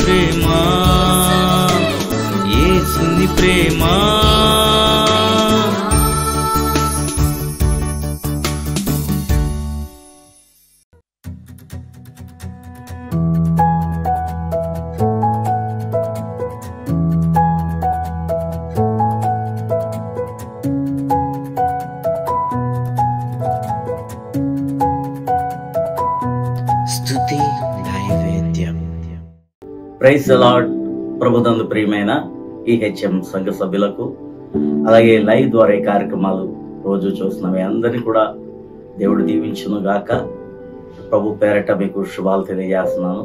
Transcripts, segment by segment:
ప్రేమ ఏసుని ప్రేమ స్తుతి నైవేద్యం ప్రైజ్ అలాడ్ ప్రభుదందు ప్రియమైన ఈ హెచ్ఎం సంఘ సభ్యులకు అలాగే లైవ్ ద్వారా ఈ కార్యక్రమాలు రోజు చూస్తున్న మీ అందరినీ కూడా దేవుడు దీవించును గాక ప్రభు పేరట మీకు శుభాలు తెలియజేస్తున్నాను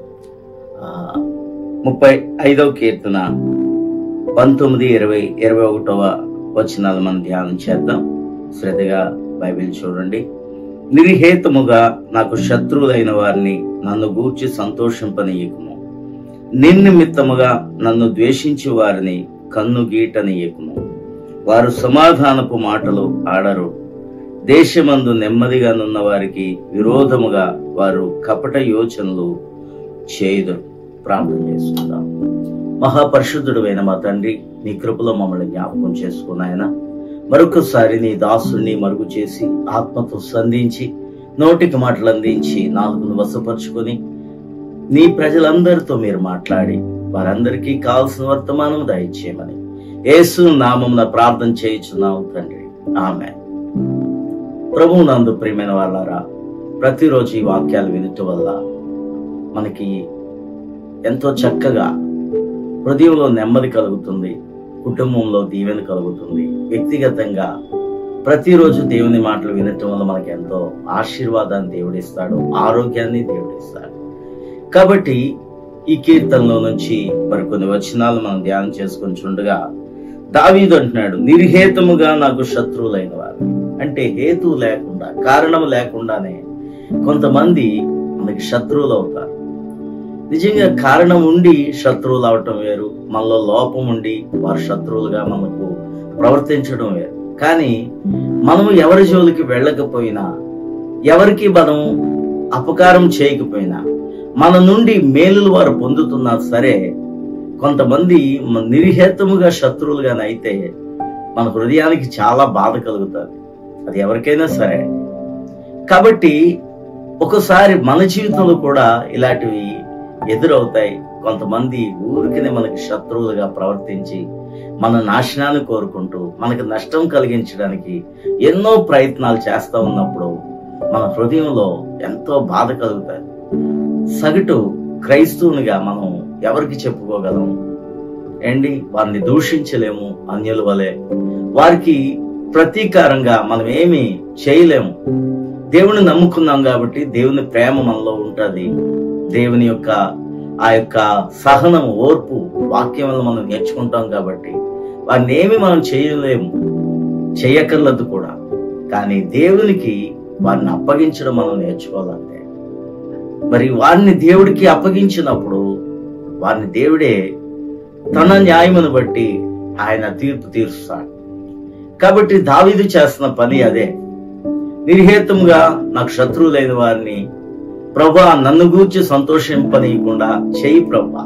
ఆ, ముప్పై ఐదవ కీర్తన పంతొమ్మిది ఇరవై ఇరవై ఒకటవ వచనాలు మనం ధ్యానం చేద్దాం శ్రద్ధగా బైబిల్ చూడండి నిర్హేతముగా నాకు శత్రువులైన వారిని నన్ను గూర్చి సంతోషింపనీయకుము నిన్నిమిత్తముగా నన్ను ద్వేషించి వారిని కన్ను గీటనీయకుము వారు సమాధానపు మాటలు ఆడరు దేశమందు నెమ్మదిగా నున్న వారికి విరోధముగా వారు కపట యోచనలు చేయుదురు ప్రార్థన చేసుకుందాం మహాపరిశుద్ధుడైన మా తండ్రి నీ కృపలో మమ్మల్ని జ్ఞాపకం చేసుకున్నాయన మరొకసారి నీ దాసుని మరుగు చేసి ఆత్మతో సంధించి నోటికి మాటలు అందించి నాలుగును వశపరుచుకొని నీ ప్రజలందరితో మీరు మాట్లాడి వారందరికీ కావలసిన వర్తమానం దయచేయమని యేసు నామమున ప్రార్థన చేయుచున్నాం తండ్రి ఆమె ప్రభు నందు ప్రియమైన వాళ్ళారా ప్రతిరోజు ఈ వాక్యాలు వినటం వల్ల మనకి ఎంతో చక్కగా హృదయంలో నెమ్మది కలుగుతుంది కుటుంబంలో దీవెన కలుగుతుంది వ్యక్తిగతంగా ప్రతిరోజు దేవుని మాటలు వినటం వల్ల మనకి ఎంతో ఆశీర్వాదాన్ని దేవుడిస్తాడు ఆరోగ్యాన్ని దేవుడిస్తాడు కాబట్టి ఈ కీర్తనలో నుంచి మరికొన్ని వచనాలు మనం ధ్యానం చేసుకొని చుండగా దావీదు అంటున్నాడు నిర్హేతముగా నాకు శత్రువులైన వారు అంటే హేతు లేకుండా కారణం లేకుండానే కొంతమంది మనకి శత్రువులు అవుతారు నిజంగా కారణం ఉండి శత్రువులు అవటం వేరు మనలో లోపం ఉండి వారు శత్రువులుగా మనకు ప్రవర్తించడం వేరు కానీ మనం ఎవరి జోలికి వెళ్ళకపోయినా ఎవరికి మనం అపకారం చేయకపోయినా మన నుండి మేలులు వారు పొందుతున్నా సరే కొంతమంది మ- నిర్హేతముగా శత్రువులుగానే అయితే మన హృదయానికి చాలా బాధ కలుగుతుంది అది ఎవరికైనా సరే కాబట్టి ఒకసారి మన జీవితంలో కూడా ఇలాంటివి ఎదురవుతాయి కొంతమంది ఊరికనే మనకి శత్రువులుగా ప్రవర్తించి మన నాశనాన్ని కోరుకుంటూ మనకు నష్టం కలిగించడానికి ఎన్నో ప్రయత్నాలు చేస్తా ఉన్నప్పుడు మన హృదయంలో ఎంతో బాధ కలుగుతాయి సగటు క్రైస్తవునిగా మనం ఎవరికి చెప్పుకోగలం ఏంటి వారిని దూషించలేము అన్యుల వలె వారికి ప్రతీకారంగా మనం ఏమి చేయలేము దేవుని నమ్ముకున్నాం కాబట్టి దేవుని ప్రేమ మనలో ఉంటది దేవుని యొక్క ఆ యొక్క సహనం ఓర్పు వాక్యం వల్ల మనం నేర్చుకుంటాం కాబట్టి వారిని ఏమి మనం చేయలేము చేయక్కర్లేదు కూడా కానీ దేవునికి వారిని అప్పగించడం మనం నేర్చుకోవాలంటే మరి వారిని దేవుడికి అప్పగించినప్పుడు వారిని దేవుడే తన న్యాయమును బట్టి ఆయన తీర్పు తీరుస్తాడు కాబట్టి దావీదు చేస్తున్న పని అదే నిర్హేతంగా నాకు శత్రువులైన వారిని ప్రభా నన్ను గూర్చి సంతోషింపనీయకుండా చేయి ప్రభా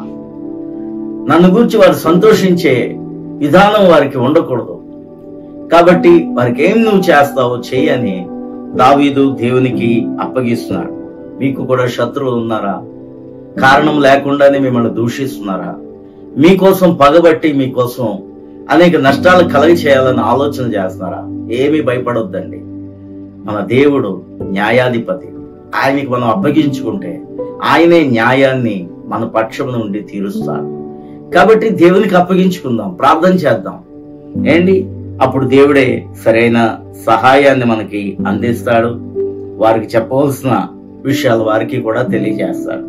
నన్ను గూర్చి వారు సంతోషించే విధానం వారికి ఉండకూడదు కాబట్టి వారికి ఏం నువ్వు చేస్తావో చెయ్యని దావీదు దేవునికి అప్పగిస్తున్నాడు మీకు కూడా శత్రువులు ఉన్నారా కారణం లేకుండానే మిమ్మల్ని దూషిస్తున్నారా మీకోసం పగబట్టి మీకోసం అనేక నష్టాలు కలగ చేయాలని ఆలోచన చేస్తున్నారా ఏమీ భయపడొద్దండి మన దేవుడు న్యాయాధిపతి ఆయనకి మనం అప్పగించుకుంటే ఆయనే న్యాయాన్ని మన పక్షం నుండి తీరుస్తాడు కాబట్టి దేవునికి అప్పగించుకుందాం ప్రార్థన చేద్దాం ఏంటి అప్పుడు దేవుడే సరైన సహాయాన్ని మనకి అందిస్తాడు వారికి చెప్పవలసిన విషయాలు వారికి కూడా తెలియజేస్తాడు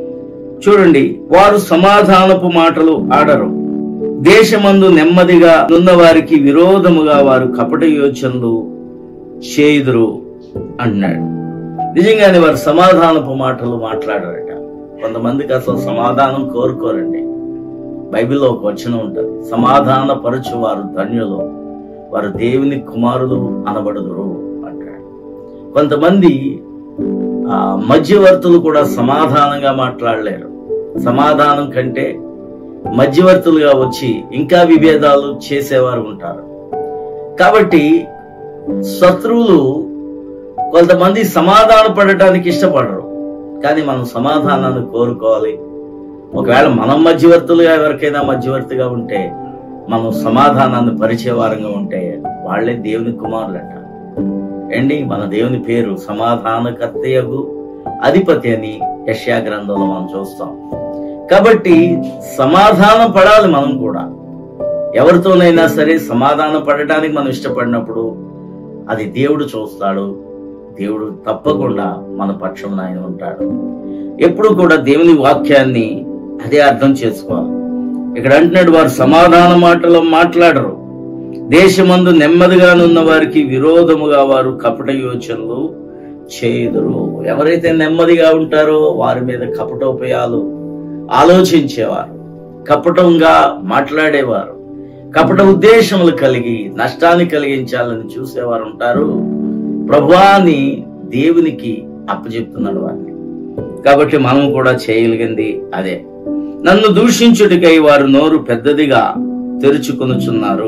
చూడండి వారు సమాధానపు మాటలు ఆడరు దేశమందు నెమ్మదిగా నున్న వారికి విరోధముగా వారు కపట యోచనలు చేయుదురు అన్నాడు నిజంగానే వారు సమాధానపు మాటలు మాట్లాడారట కొంతమందికి అసలు సమాధానం కోరుకోరండి బైబిల్లో ఒక వచనం ఉంటది సమాధాన పరచు వారు ధన్యులు వారు దేవుని కుమారులు అనబడుదురు అంటాడు కొంతమంది ఆ మధ్యవర్తులు కూడా సమాధానంగా మాట్లాడలేరు సమాధానం కంటే మధ్యవర్తులుగా వచ్చి ఇంకా విభేదాలు చేసేవారు ఉంటారు కాబట్టి శత్రువులు కొంతమంది సమాధాన పడటానికి ఇష్టపడరు కానీ మనం సమాధానాన్ని కోరుకోవాలి ఒకవేళ మనం మధ్యవర్తులుగా ఎవరికైనా మధ్యవర్తిగా ఉంటే మనం సమాధానాన్ని పరిచయవారంగా ఉంటే వాళ్ళే దేవుని కుమారులట ఏండి మన దేవుని పేరు సమాధానకర్తయగు అధిపతి అని యష్యా గ్రంథంలో మనం చూస్తాం కాబట్టి సమాధానం పడాలి మనం కూడా ఎవరితోనైనా సరే సమాధానం పడటానికి మనం ఇష్టపడినప్పుడు అది దేవుడు చూస్తాడు దేవుడు తప్పకుండా మన పక్షంలో ఆయన ఉంటాడు ఎప్పుడు కూడా దేవుని వాక్యాన్ని అదే అర్థం చేసుకోవాలి ఇక్కడ అంటున్నాడు వారు సమాధాన మాటలు మాట్లాడరు దేశమందు నెమ్మదిగానున్న వారికి విరోధముగా వారు కపట యోచనలు చేయుదురు ఎవరైతే నెమ్మదిగా ఉంటారో వారి మీద కపటోపయాలు ఆలోచించేవారు కపటంగా మాట్లాడేవారు కపట ఉద్దేశములు కలిగి నష్టాన్ని కలిగించాలని చూసేవారు ఉంటారు ప్రభువాని దేవునికి అప్పచెప్తున్నాడు వారిని కాబట్టి మనం కూడా చేయగలిగింది అదే నన్ను దూషించుటికై వారు నోరు పెద్దదిగా తెరుచుకొనుచున్నారు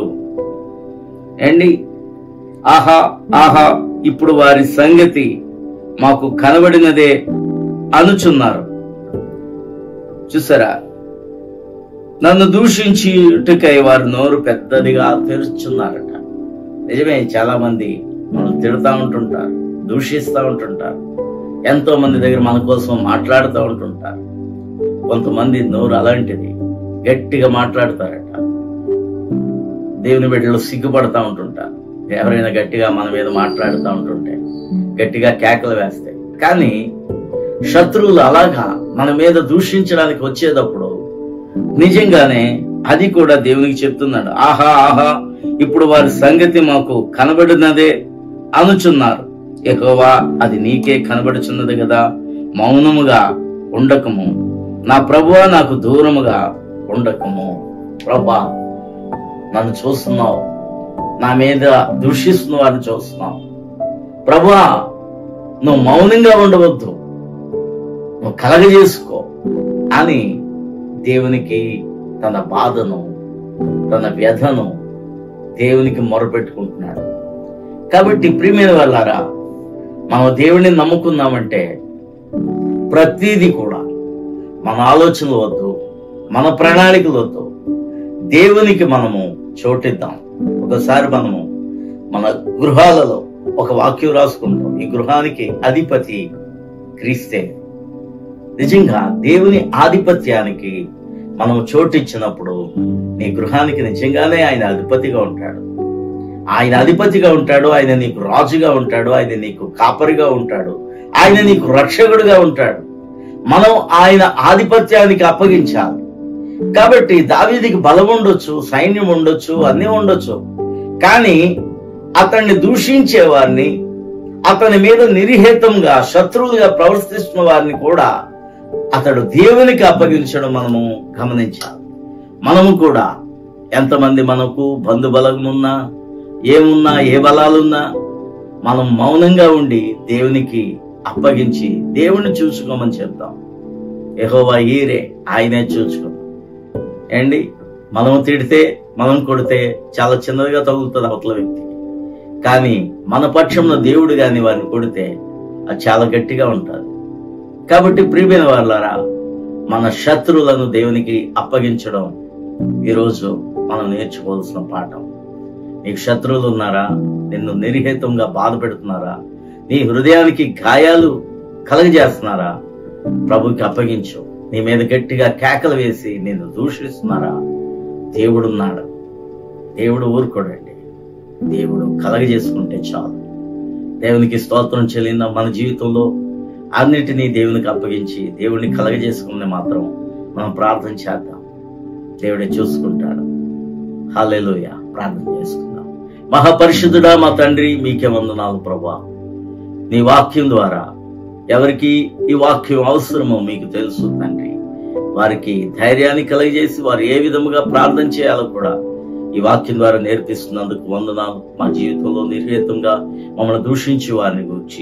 ఏండి ఆహా ఆహా ఇప్పుడు వారి సంగతి మాకు కనబడినదే అనుచున్నారు చూసారా నన్ను దూషించుటకై వారు నోరు పెద్దదిగా తెరుచున్నారట నిజమే చాలా మంది మనం తిడతా ఉంటుంటారు దూషిస్తూ ఉంటుంటారు ఎంతో మంది దగ్గర మన కోసం మాట్లాడుతూ ఉంటుంటారు కొంతమంది నోరు అలాంటిది గట్టిగా మాట్లాడతారట దేవుని బిడ్డలు సిగ్గుపడతా ఉంటుంటారు ఎవరైనా గట్టిగా మన మీద మాట్లాడుతూ ఉంటుంటే గట్టిగా కేకలు వేస్తాయి కానీ శత్రువులు అలాగా మన మీద దూషించడానికి వచ్చేటప్పుడు నిజంగానే అది కూడా దేవునికి చెప్తున్నాడు ఆహా ఆహా ఇప్పుడు వారి సంగతి మాకు కనబడినదే అనుచున్నారు ఎక్కువా అది నీకే కనబడుచున్నది కదా మౌనముగా ఉండకము నా ప్రభువా నాకు దూరముగా ఉండకము ప్రభా నన్ను చూస్తున్నావు నా మీద దూషిస్తున్న వారిని చూస్తున్నావు ప్రభువా నువ్వు మౌనంగా ఉండవద్దు నువ్వు కలగజేసుకో అని దేవునికి తన బాధను తన వ్యధను దేవునికి మొరపెట్టుకుంటున్నాడు కాబట్టి ప్రియమైన వాళ్ళారా మనం దేవుడిని నమ్ముకున్నామంటే ప్రతిదీ కూడా మన ఆలోచనలు వద్దు మన ప్రణాళికలు వద్దు దేవునికి మనము చోటిద్దాం ఒకసారి మనము మన గృహాలలో ఒక వాక్యం రాసుకుంటాం ఈ గృహానికి అధిపతి క్రీస్తే నిజంగా దేవుని ఆధిపత్యానికి మనం చోటిచ్చినప్పుడు నీ గృహానికి నిజంగానే ఆయన అధిపతిగా ఉంటాడు ఆయన అధిపతిగా ఉంటాడు ఆయన నీకు రాజుగా ఉంటాడు ఆయన నీకు కాపరిగా ఉంటాడు ఆయన నీకు రక్షకుడిగా ఉంటాడు మనం ఆయన ఆధిపత్యానికి అప్పగించాలి కాబట్టి దావీదికి బలం ఉండొచ్చు సైన్యం ఉండొచ్చు అన్నీ ఉండొచ్చు కానీ అతన్ని దూషించే వారిని అతని మీద నిర్హేతంగా శత్రువులుగా ప్రవర్తిస్తున్న వారిని కూడా అతడు దేవునికి అప్పగించడం మనము గమనించాలి మనము కూడా ఎంతమంది మనకు బంధు బలమున్నా ఏమున్నా ఏ బలాలున్నా మనం మౌనంగా ఉండి దేవునికి అప్పగించి దేవుణ్ణి చూసుకోమని చెప్తాం యెహోవా ఈరే ఆయనే చూసుకుందాం ఏండి మనం తిడితే మనం కొడితే చాలా చిన్నదిగా తగులుతుంది అవతల వ్యక్తికి కానీ మన పక్షంలో దేవుడు గాని వారిని కొడితే అది చాలా గట్టిగా ఉంటుంది కాబట్టి ప్రియమైన వాళ్ళారా మన శత్రువులను దేవునికి అప్పగించడం ఈరోజు మనం నేర్చుకోవాల్సిన పాఠం నీకు శత్రువులు ఉన్నారా నిన్ను నిర్హేతంగా బాధ పెడుతున్నారా నీ హృదయానికి గాయాలు కలగజేస్తున్నారా ప్రభుకి అప్పగించు నీ మీద గట్టిగా కేకలు వేసి నిన్ను దూషిస్తున్నారా దేవుడున్నాడు దేవుడు ఊరుకోడండి దేవుడు కలగజేసుకుంటే చాలు దేవునికి స్తోత్రం చెల్లిన మన జీవితంలో అన్నిటినీ దేవునికి అప్పగించి దేవుడిని కలగజేసుకుని మాత్రం మనం ప్రార్థన చేద్దాం దేవుడే చూసుకుంటాడు హాలేలోయ ప్రార్థన చేసుకుందాం మహాపరిశుద్ధుడా మా తండ్రి మీకే వందనాలు ప్రభా నీ వాక్యం ద్వారా ఎవరికి ఈ వాక్యం అవసరమో మీకు తెలుసు తండ్రి వారికి ధైర్యాన్ని కలగజేసి వారు ఏ విధముగా ప్రార్థన చేయాలో కూడా ఈ వాక్యం ద్వారా నేర్పిస్తున్నందుకు వందనాలు మా జీవితంలో నిర్హేతంగా మమ్మల్ని దూషించి వారిని గురించి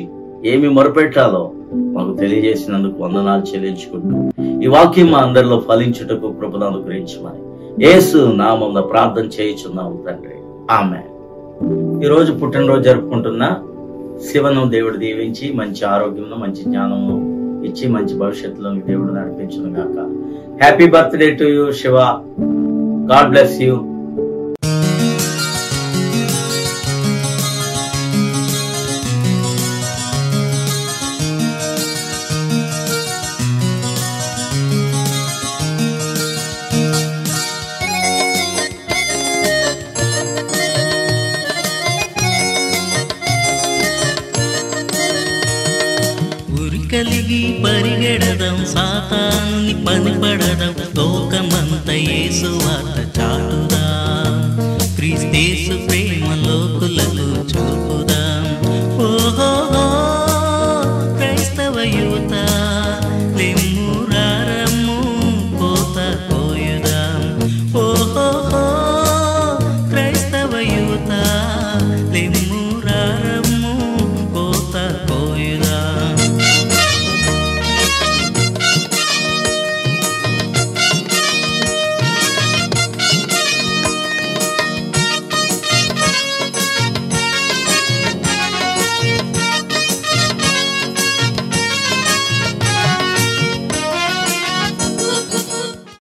ఏమి మొరపెట్టాలో మాకు తెలియజేసినందుకు వందనాలు చెల్లించుకుంటూ ఈ వాక్యం మా అందరిలో ఫలించుటకు కృపను అనుగ్రహించమని యేసు నామంలో ప్రార్థన చేయుచున్నాము తండ్రి ఆమె ఈరోజు పుట్టినరోజు జరుపుకుంటున్న శివను దేవుడు దీవించి మంచి ఆరోగ్యమును మంచి జ్ఞానము ఇచ్చి మంచి భవిష్యత్తులోని దేవుడు నడిపించును గాక happy birthday to you Shiva God bless you ఉరికలిగి పరిగెడదాం సాతానుని పనిపడదాం లోకమంత యేసు వార్త చాటుదా క్రీస్తేసు ప్రేమ లోకులకు